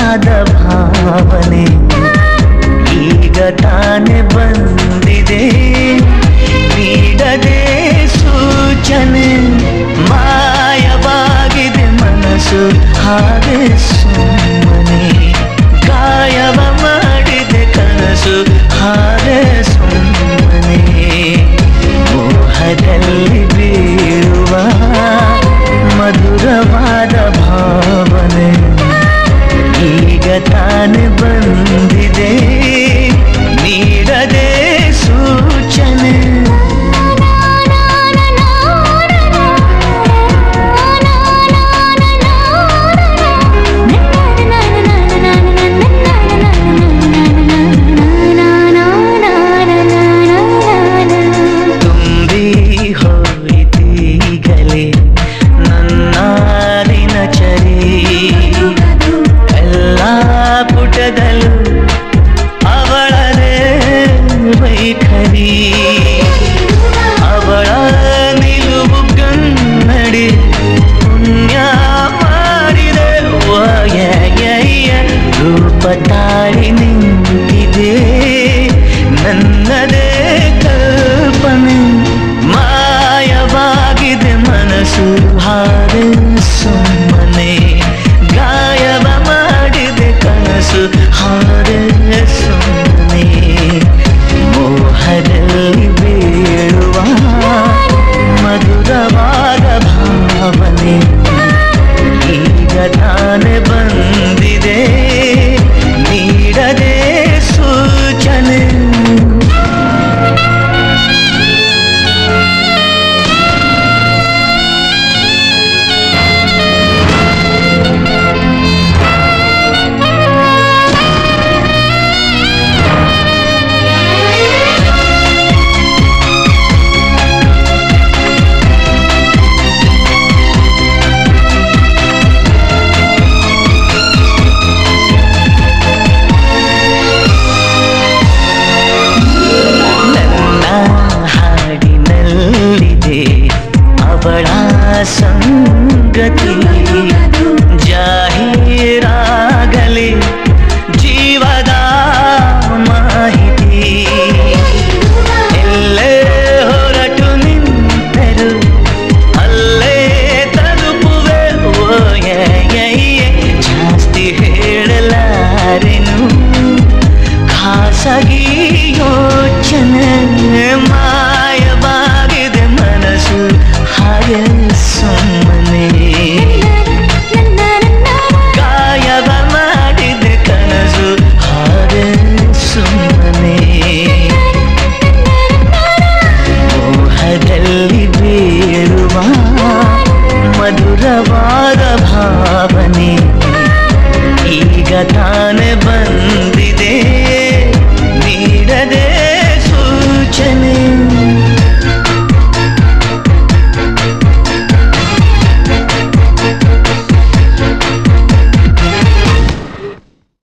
ಮಧುರವಾದ ಭಾವನೆ ಈಗ ತಾನೆ ಬಂದಿದೆ ನೀಡದೆ ಸೂಚನೆ ಮಾಯವಾಗಿದೆ ಮನಸ್ಸು ಹಾಗೆ ಸುಮ್ಮನೆ ಗಾಯವ ಮಾಡಿದೆ ಕನಸು ಹಾಗೆ ಸುಮ್ಮನೆ ಮೋಹದಲ್ಲಿ ಬೀಳುವ ಮಧುರವಾದ ಭಾವನೆ ಈಗ ತಾನೆ ಬಂದಿದೆ ನೀಡದೆ ಸೂಚನೆ ತುಂಬಿ ಹೋಯಿತೀಗಲೇ ನನ್ನ ದಿನಚರಿ ಎಲ್ಲ ಪುಟದಲ್ಲೂ ಅವಳದೇ ವೈಖರಿ ಅವಳ ನಿಲುವು ಕನ್ನಡಿ ಪುಣ್ಯ ಮಾಡಿದೆ ವಯಯ ರೂಪ ತಾಳಿ ನಿಂತಿದೆ ನನ್ನದೇ ಕಲ್ಪನೆ ಮಾಯವಾಗಿದೆ ಮನಸ್ಸು ಹಾಗೆ ಸುಮ್ಮನೆ ಗಾಯವ ಮಾಡಿದೆ ಕನಸು ಹಾಗೆ ಸುಮ್ಮನೆ ಮೋಹದಲ್ಲಿ ಬೀಳುವ ಮಧುರವಾದ ಭಾವನೆ ಈಗ ತಾನೆ ಬಂದಿದೆ ನೀಡದೆ ಸೂಚನೆ ನನ್ನ ಹಾಡಿನಲ್ಲಿದೆ ಅವಳ ಸಂಗತಿ ಜಾಹೀರಾಗಲಿ ಜೀವದ ಮಾಹಿತಿ ಎಲ್ಲೇ ಹೊರಟು ನಿಂತರು ಅಲ್ಲೇ ತಲುಪುವೆ ಓಯಯ್ಯ ಜಾಸ್ತಿ ಹೇಳಲಾರೆನು ಖಾಸಗಿ ಯೋಚನೆ ಮಾಯವಾಗಿದೆ ಮನಸ್ಸು ಹಾಗೆ ಸುಮ್ಮನೆ ಗಾಯವ ಮಾಡಿದೆ ಕನಸು ಹಾಗೆ ಸುಮ್ಮನೆ ಮೋಹದಲ್ಲಿ ಬೀಳುವ ಮಧುರವಾದ ಭಾವನೆ ಈಗ ತಾನೆ